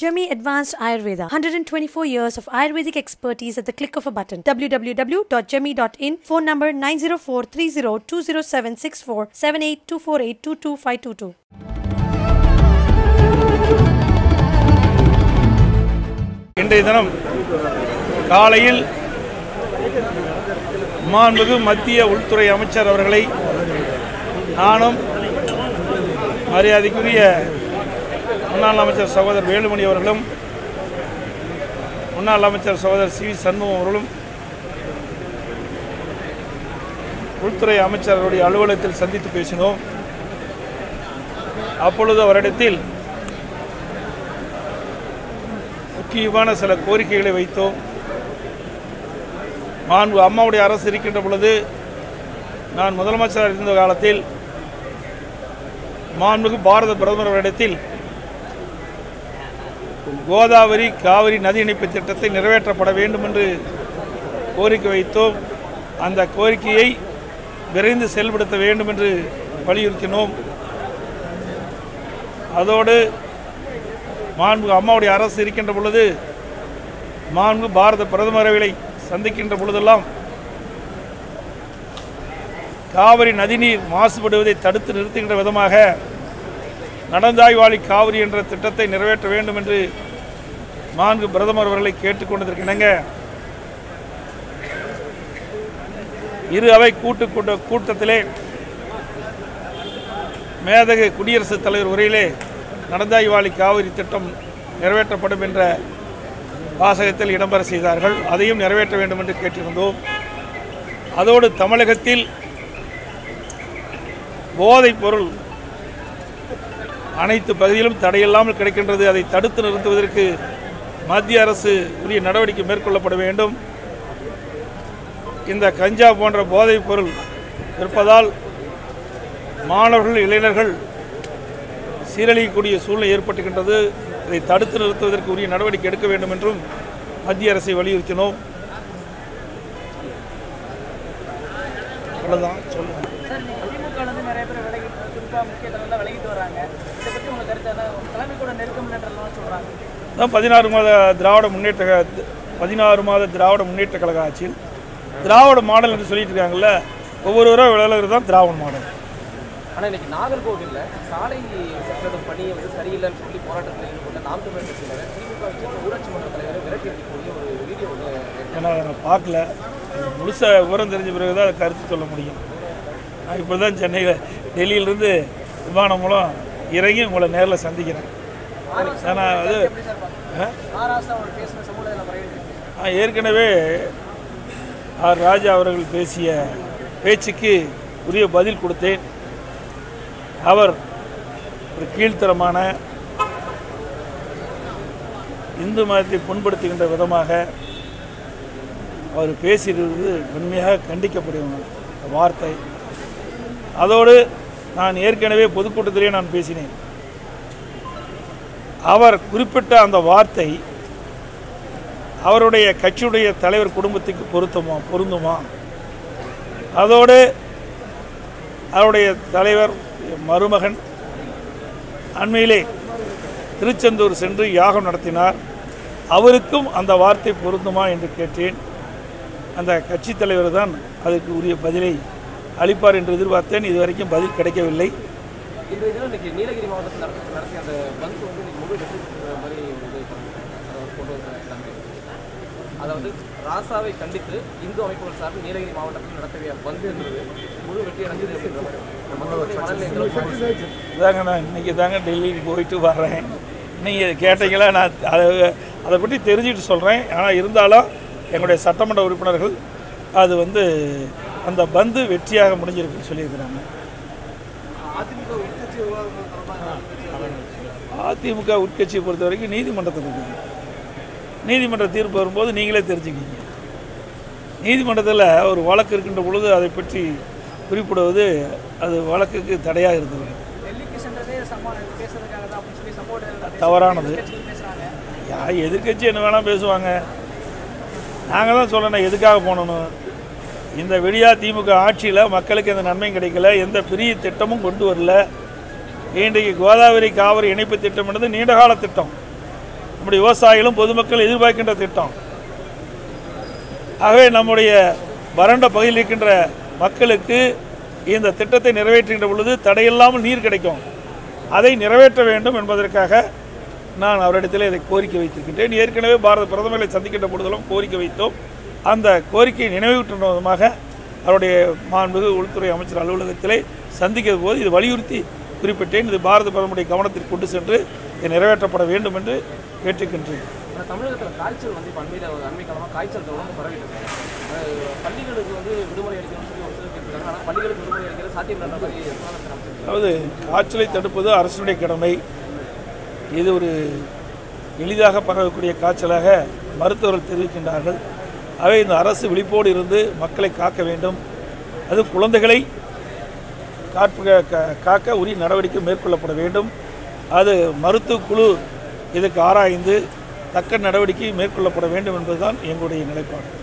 Jami Advanced Ayurveda 124 years of Ayurvedic expertise at the click of a button. www.jami.in. Phone number 90430207647 7824822522. இன்றைய தினம் காலையில் மாண்புகு மத்திய உள்துறை அமைச்சர் அவர்களை நானும் மரியாதைக்குரிய முன்னாள் அமைச்சர் சகோதரர் வேலுமணி அவர்களும் முன்னாள் அமைச்சர் சகோதரர் சி வி சண்முகம் அவர்களும் உள்துறை அமைச்சர் அவருடைய அலுவலகத்தில் சந்தித்து பேசினோம் அப்பொழுது அவரிடத்தில் முக்கியமான சில கோரிக்கைகளை வைத்தோம் மாண்பு அம்மாவுடைய அரசு இருக்கின்ற பொழுது நான் முதலமைச்சராக இருந்த காலத்தில் மாண்புக்கு பாரத பிரதமர் அவரிடத்தில் கோதாவரி காவிரி நதி இணைப்பு திட்டத்தை நிறைவேற்றப்பட வேண்டும் என்று கோரிக்கை வைத்தோம் அந்த கோரிக்கையை விரைந்து செயல்படுத்த வேண்டும் என்று வலியுறுத்தினோம் அதோடு மாண்பு அம்மாவுடைய அரசு இருக்கின்ற பொழுது மாண்பு பாரத பிரதமர் அவர்களை சந்திக்கின்ற பொழுதெல்லாம் காவிரி நதிநீர் மாசுபடுவதை தடுத்து நிறுத்துகின்ற விதமாக நடந்தாய்வாளி காவிரி என்ற திட்டத்தை நிறைவேற்ற வேண்டும் என்று மாண்பு பிரதமர் அவர்களை கேட்டுக்கொண்டதற்கு இணங்க இரு அவை கூட்டு கூட்ட கூட்டத்திலே மேதகு குடியரசுத் தலைவர் உரையிலே நடந்தாய்வாளி காவிரி திட்டம் நிறைவேற்றப்படும் என்ற வாசகத்தில் இடம்பெற செய்தார்கள் அதையும் நிறைவேற்ற வேண்டும் என்று கேட்டிருந்தோம் அதோடு தமிழகத்தில் போதைப் பொருள் அனைத்து பகுதியிலும் தடையில்லாமல் கிடைக்கின்றது அதை தடுத்து நிறுத்துவதற்கு மத்திய அரசு உரிய நடவடிக்கை மேற்கொள்ளப்பட வேண்டும் இந்த கஞ்சா போன்ற போதைப் பொருள் இருப்பதால் மாணவர்கள் இளைஞர்கள் சீரழியக்கூடிய சூழ்நிலை ஏற்பட்டுகின்றது இதை தடுத்து நிறுத்துவதற்கு உரிய நடவடிக்கை எடுக்க வேண்டும் என்றும் மத்திய அரசை வலியுறுத்தினோம் அவ்வளோதான் சொல்லுங்கள் சார் திமுக வந்து நிறைய பேர் விலகி குறிப்பாக முக்கிய தலைவர்கள் விலகிட்டு வராங்க இதை பற்றி உங்க கருத்து அதான் தலைமை கூட நெருக்கம் இல்லைன்றலாம் சொல்றாங்க தான் பதினாறு மாத திராவிட முன்னேற்ற கழக- பதினாறு மாத திராவிட முன்னேற்ற கழக ஆட்சியில் திராவிட மாடல் என்று சொல்லிட்டு இருக்காங்கல்ல ஒவ்வொருவரும் விளையாடுறது தான் திராவிட மாடல் ஆனால் இன்னைக்கு நாகர்கோவிலில் சாலை சட்டத்தின் பணியை வந்து சரியில்லைன்னு சொல்லி போராட்டத்தில் ஈடுபட்ட நாம் தமிழர் கட்சியினர் திமுக வச்சிருந்த ஊராட்சி மன்ற தலைவரை விரட்டி அடிக்கக்கூடிய ஒரு வீடியோ வந்து ஏன்னா அதை நான் பார்க்கல அது முழுசாக விவரம் தெரிஞ்ச பிறகு தான் அதை கருத்து சொல்ல முடியும் நான் இப்போ தான் சென்னையில் டெல்லியிலேருந்து விமானம் மூலம் இறங்கி உங்களை நேரில் சந்திக்கிறேன் ஏன்னா அது ஆ? ஆராசா அவர் பேசின சமூக முறையில் நான் ஏற்கனவே ஆர் ராஜா அவர்கள் பேசிய பேச்சுக்கு உரிய பதில் கொடுத்தேன் அவர் ஒரு கீழ்த்தரமான இந்து மதத்தை புண்படுத்துகின்ற விதமாக அவர் பேசியிருந்தது உண்மையாக கண்டிக்கப்படும் வார்த்தை அதோடு நான் ஏற்கனவே பொதுக்கூட்டத்திலே நான் பேசினேன் அவர் குறிப்பிட்ட அந்த வார்த்தை அவருடைய கட்சியுடைய தலைவர் குடும்பத்துக்கு பொருத்தமா பொருந்துமா அதோடு அவருடைய தலைவர் மருமகன் அண்மையிலே திருச்செந்தூர் சென்று யாகம் நடத்தினார் அவருக்கும் அந்த வார்த்தை பொருந்துமா என்று கேட்டேன் அந்த கட்சி தலைவர் தான் அதுக்கு உரிய பதிலை அளிப்பார் என்று எதிர்பார்த்தேன் இதுவரைக்கும் பதில் கிடைக்கவில்லை இந்த இதில் இன்னைக்கு நீலகிரி மாவட்டத்தில் நடத்த நடத்திய அந்த பந்த் வந்து இன்னைக்கு முழு வெற்றி பெற்ற மாதிரி ஒரு இது அதை கொண்டு வந்தாங்க அதாவது ராசாவை கண்டித்து இந்து அமைப்புகள் சார்பில் நீலகிரி மாவட்டத்தில் நடத்திய பந்த் என்பது முழு வெற்றி அடைஞ்சது அப்படின்ற மாதிரி மக்களுடைய மனநிலை எந்த அளவுக்கு இதாங்க நான் இன்றைக்கி தாங்க டெல்லிக்கு போயிட்டு வர்றேன் நீங்கள் கேட்டீங்களா நான் அதை அதை பற்றி தெரிஞ்சுட்டு சொல்கிறேன் ஆனால் இருந்தாலும் எங்களுடைய சட்டமன்ற உறுப்பினர்கள் அது வந்து அந்த பந்து வெற்றியாக முடிஞ்சிருக்குன்னு சொல்லியிருக்கிறாங்க அதிமுக உட்கட்சியை பொறுத்த வரைக்கும் நீதிமன்றத்தில் இருக்குது நீதிமன்ற தீர்ப்பு வரும்போது நீங்களே தெரிஞ்சுக்கிங்க நீதிமன்றத்தில் ஒரு வழக்கு இருக்கின்ற பொழுது அதை பற்றி குறிப்பிடுவது அது வழக்குக்கு தடையாக இருந்தது டெல்லிக்கு சென்றதே சம்மான் பேசுறதுக்காக தான் அப்படின்னு சொல்லி சப்போர்ட் தவறானது பேசுறாங்க யா எதிர்க்கட்சி என்ன வேணால் பேசுவாங்க நாங்கள் தான் சொல்லணும் எதுக்காக போகணும் இந்த விடியா திமுக ஆட்சியில் மக்களுக்கு எந்த நன்மையும் கிடைக்கல எந்த பெரிய திட்டமும் கொண்டு வரல இன்றைக்கு கோதாவரி காவிரி இணைப்பு திட்டம் என்பது நீண்டகால திட்டம் நம்முடைய விவசாயிகளும் பொதுமக்கள் எதிர்பார்க்கின்ற திட்டம் ஆகவே நம்முடைய வறண்ட பகுதியில் இருக்கின்ற மக்களுக்கு இந்த திட்டத்தை நிறைவேற்றுகின்ற பொழுது தடையில்லாமல் நீர் கிடைக்கும் அதை நிறைவேற்ற வேண்டும் என்பதற்காக நான் அவரிடத்தில் இதை கோரிக்கை வைத்திருக்கின்றேன் ஏற்கனவே பாரத பிரதமரை சந்திக்கின்ற பொழுதெல்லாம் கோரிக்கை வைத்தோம் அந்த கோரிக்கையை நினைவூட்டும் விதமாக அவருடைய மாண்புமிகு உள்துறை அமைச்சர் அலுவலகத்திலே சந்திக்கிற போது இது வலியுறுத்தி குறிப்பிட்டேன் இது பாரத பிரதமருடைய கவனத்திற்கு கொண்டு சென்று இது நிறைவேற்றப்பட வேண்டும் என்று கேட்டுக்கின்றேன் ஆனால் தமிழகத்தில் காய்ச்சல் வந்து இப்போ அண்மையில் அண்மை காலமாக காய்ச்சல் தொடர்ந்து பரவிட்டு இருக்கு அஹ் பள்ளிகளுக்கு வந்து விடுமுறை அளிக்கணும்னு சொல்லி ஒரு சிலர் கேட்டுருக்காங்க ஆனால் பள்ளிகளுக்கு விடுமுறை அளிக்கிறது சாத்தியம் இல்லைன்ற மாதிரி சுகாதாரத்துறை அமைச்சர் அதாவது காய்ச்சலை தடுப்பது அரசினுடைய கடமை இது ஒரு எளிதாக பரவக்கூடிய காய்ச்சலாக மருத்துவர்கள் தெரிவிக்கின்றார்கள் அவை இந்த அரசு விழிப்போடு இருந்து மக்களை காக்க வேண்டும் அது குழந்தைகளை காப்ப கா- காக்க உரிய நடவடிக்கை மேற்கொள்ளப்பட வேண்டும் அது மருத்துவ குழு இதுக்கு ஆராய்ந்து தக்க நடவடிக்கை மேற்கொள்ளப்பட வேண்டும் என்பதுதான் எங்களுடைய நிலைப்பாடு